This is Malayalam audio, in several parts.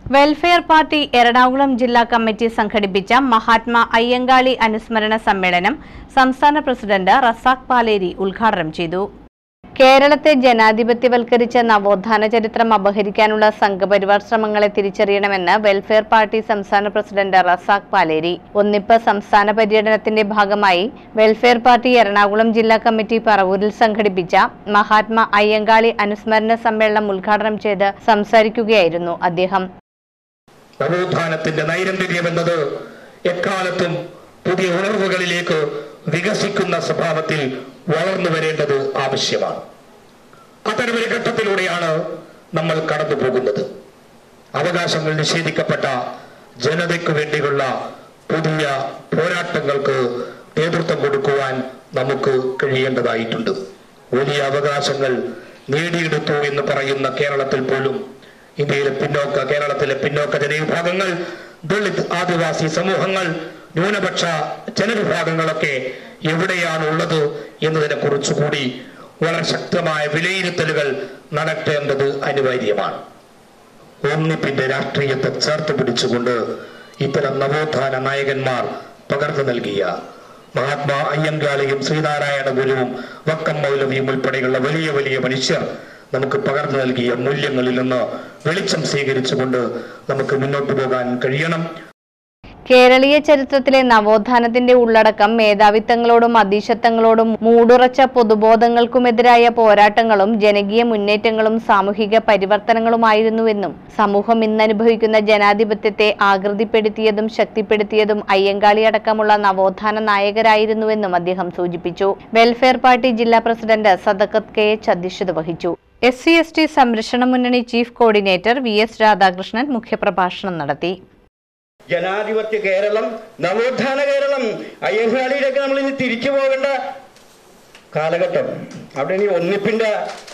വെൽഫെയർ പാർട്ടി എറണാകുളം ജില്ലാ കമ്മിറ്റി സംഘടിപ്പിച്ച മഹാത്മാ അയ്യങ്കാളി അനുസ്മരണ സമ്മേളനം സംസ്ഥാന പ്രസിഡന്റ് റസാഖ് പാലേരി ഉദ്ഘാടനം ചെയ്തു കേരളത്തെ ജനാധിപത്യവൽക്കരിച്ച നവോത്ഥാന ചരിത്രം അപഹരിക്കാനുള്ള സംഘപരിവാർ ശ്രമങ്ങളെ തിരിച്ചറിയണമെന്ന് വെൽഫെയർ പാർട്ടി സംസ്ഥാന പ്രസിഡന്റ് റസാഖ് പാലേരി ഒന്നിപ്പ് സംസ്ഥാന പര്യടനത്തിന്റെ ഭാഗമായി വെൽഫെയർ പാർട്ടി എറണാകുളം ജില്ലാ കമ്മിറ്റി പറവൂരിൽ സംഘടിപ്പിച്ച മഹാത്മാ അയ്യങ്കാളി അനുസ്മരണ സമ്മേളനം ഉദ്ഘാടനം ചെയ്ത് സംസാരിക്കുകയായിരുന്നു അദ്ദേഹം നവോത്ഥാനത്തിന്റെ നൈരന്തര്യം എന്നത് എക്കാലത്തും പുതിയ ഉണർവുകളിലേക്ക് വികസിക്കുന്ന സ്വഭാവത്തിൽ വളർന്നു വരേണ്ടത് ആവശ്യമാണ് അത്തരമൊരു ഘട്ടത്തിലൂടെയാണ് നമ്മൾ കടന്നു പോകുന്നത് അവകാശങ്ങൾ നിഷേധിക്കപ്പെട്ട ജനതയ്ക്ക് വേണ്ടിയുള്ള പുതിയ പോരാട്ടങ്ങൾക്ക് നേതൃത്വം കൊടുക്കുവാൻ നമുക്ക് കഴിയേണ്ടതായിട്ടുണ്ട് വലിയ അവകാശങ്ങൾ നേടിയെടുത്തു എന്ന് പറയുന്ന കേരളത്തിൽ പോലും ഇന്ത്യയിലെ പിന്നോക്ക കേരളത്തിലെ പിന്നോക്ക ജനവിഭാഗങ്ങൾ ദളിത് ആദിവാസി സമൂഹങ്ങൾ ന്യൂനപക്ഷ ജനവിഭാഗങ്ങളൊക്കെ എവിടെയാണ് ഉള്ളത് എന്നതിനെ കുറിച്ചുകൂടി വളരെ ശക്തമായ വിലയിരുത്തലുകൾ നടത്തേണ്ടത് അനിവാര്യമാണ് ഒന്നിപ്പിന്റെ രാഷ്ട്രീയത്തെ ചേർത്ത് പിടിച്ചുകൊണ്ട് ഇത്തരം നവോത്ഥാന നായകന്മാർ പകർന്നു നൽകിയ മഹാത്മാ അയ്യങ്കാളിയും ശ്രീനാരായണ ഗുരുവും വക്കം മൗലവിയും ഉൾപ്പെടെയുള്ള വലിയ വലിയ മനുഷ്യർ നമുക്ക് പകർന്നു നൽകിയ മൂല്യങ്ങളിൽ നിന്ന് വെളിച്ചം സ്വീകരിച്ചുകൊണ്ട് നമുക്ക് മുന്നോട്ട് പോകാൻ കഴിയണം കേരളീയ ചരിത്രത്തിലെ നവോത്ഥാനത്തിന്റെ ഉള്ളടക്കം മേധാവിത്വങ്ങളോടും അധീശത്വങ്ങളോടും മൂടുറച്ച പൊതുബോധങ്ങൾക്കുമെതിരായ പോരാട്ടങ്ങളും ജനകീയ മുന്നേറ്റങ്ങളും സാമൂഹിക പരിവർത്തനങ്ങളുമായിരുന്നുവെന്നും സമൂഹം ഇന്നനുഭവിക്കുന്ന ജനാധിപത്യത്തെ ആകൃതിപ്പെടുത്തിയതും ശക്തിപ്പെടുത്തിയതും അയ്യങ്കാളി അടക്കമുള്ള നവോത്ഥാന നായകരായിരുന്നുവെന്നും അദ്ദേഹം സൂചിപ്പിച്ചു വെൽഫെയർ പാർട്ടി ജില്ലാ പ്രസിഡന്റ് സദക്കത്ത് കെ എച്ച് അധ്യക്ഷത വഹിച്ചു എസ് സി എസ് ടി സംരക്ഷണ മുന്നണി chief coordinator V S Radhakrishnan മുഖ്യപ്രഭാഷണം നടത്തി ജനാധിപത്യ കേരളം നവോത്ഥാന കേരളം അയ്യങ്കാളിയിലേക്ക് നമ്മൾ ഇനി തിരിച്ചു പോകേണ്ട കാലഘട്ടം അവിടെ ഇനി ഒന്നിപ്പിന്റെ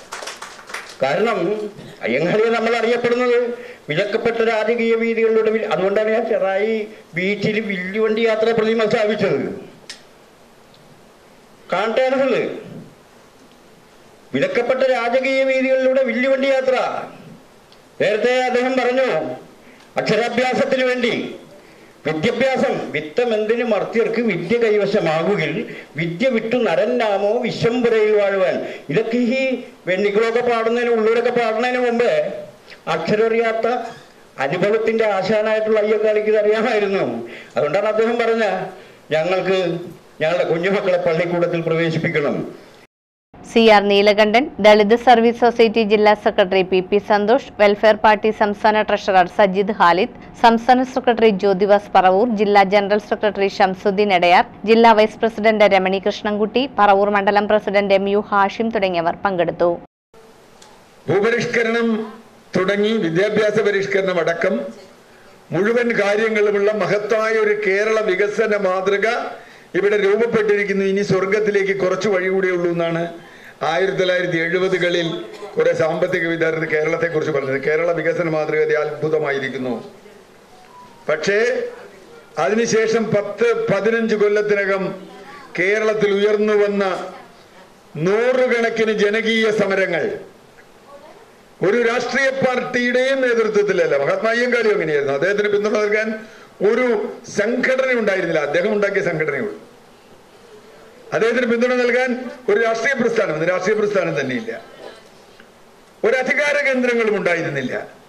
കാരണം അയ്യങ്കാളിയെ നമ്മൾ അറിയപ്പെടുന്നത് വിലക്കപ്പെട്ട രാജകീയ വീതികളിലൂടെ വി- അതുകൊണ്ടാണ് ഞാൻ ചെറായി ബീച്ചിൽ വില്ലുവണ്ടി യാത്ര പ്രതിമ സ്ഥാപിച്ചത് കാണട്ടേണ്ടത് വിലക്കപ്പെട്ട രാജകീയ വീതികളിലൂടെ വില്ലുവണ്ടി യാത്ര നേരത്തെ അദ്ദേഹം പറഞ്ഞു അക്ഷരാഭ്യാസത്തിന് വേണ്ടി വിദ്യാഭ്യാസം വിത്തം എന്തിനു മർത്യർക്ക് വിദ്യ കൈവശമാകുകിൽ വിദ്യ വിട്ടു നരന്നാമോ വിശ്വംപുരയിൽ വാഴുവാൻ ഇതൊക്കെ ഈ വെണ്ണിക്കളൊക്കെ പാടുന്നതിന് ഉള്ളൂരൊക്കെ പാടുന്നതിന് മുമ്പ് അക്ഷരറിയാത്ത അനുഭവത്തിന്റെ ആശാനായിട്ടുള്ള അയ്യക്കാളിക്ക് ഇത് അറിയാമായിരുന്നു അതുകൊണ്ടാണ് അദ്ദേഹം പറഞ്ഞ ഞങ്ങൾക്ക് ഞങ്ങളുടെ കുഞ്ഞുമക്കളെ പള്ളിക്കൂടത്തിൽ പ്രവേശിപ്പിക്കണം C R Neelakantan Dalit service society ജില്ലാ secretary P P Santhosh welfare party സംസ്ഥാന ട്രഷറർ സജിദ് ഖാലിദ് സംസ്ഥാന സെക്രട്ടറി ജ്യോതിവാസ് പറവൂർ ജില്ലാ ജനറൽ സെക്രട്ടറി ഷംസുദ്ദീൻ എടയാർ ജില്ലാ വൈസ് പ്രസിഡന്റ് രമണി കൃഷ്ണൻകുട്ടി പറവൂർ മണ്ഡലം പ്രസിഡന്റ് എം യു ഹാഷിം തുടങ്ങിയവർ പങ്കെടുത്തു ഭൂപരിഷ്കരണം തുടങ്ങി വിദ്യാഭ്യാസ പരിഷ്കരണം അടക്കം മുഴുവൻ കാര്യങ്ങളുമുള്ള മഹത്തായ ഒരു കേരള വികസന മാതൃക ഇവിടെ രൂപപ്പെട്ടിരിക്കുന്നു ഇനി സ്വർഗത്തിലേക്ക് കുറച്ച് വഴി കൂടെ ഉള്ളൂ എന്നാണ് ആയിരത്തി തൊള്ളായിരത്തി എഴുപതുകളിൽ കുറെ സാമ്പത്തിക വിദഗ്ധർ കേരളത്തെ കുറിച്ച് പറഞ്ഞത് കേരള വികസന മാതൃക അതി അത്ഭുതമായിരിക്കുന്നു പക്ഷേ അതിനുശേഷം പത്ത് പതിനഞ്ച് കൊല്ലത്തിനകം കേരളത്തിൽ ഉയർന്നു വന്ന നൂറുകണക്കിന് ജനകീയ സമരങ്ങൾ ഒരു രാഷ്ട്രീയ പാർട്ടിയുടെയും നേതൃത്വത്തിലല്ല മഹാത്മാ അയ്യങ്കാളി അങ്ങനെയായിരുന്നു അദ്ദേഹത്തിന് പിന്തുണ നൽകാൻ ഒരു സംഘടന ഉണ്ടായിരുന്നില്ല അദ്ദേഹം ഉണ്ടാക്കിയ സംഘടനയുള്ളൂ അദ്ദേഹത്തിന് പിന്തുണ നൽകാൻ ഒരു രാഷ്ട്രീയ പ്രസ്ഥാനം രാഷ്ട്രീയ പ്രസ്ഥാനം തന്നെയില്ല ഒരു അധികാര കേന്ദ്രങ്ങളും ഉണ്ടായിരുന്നില്ല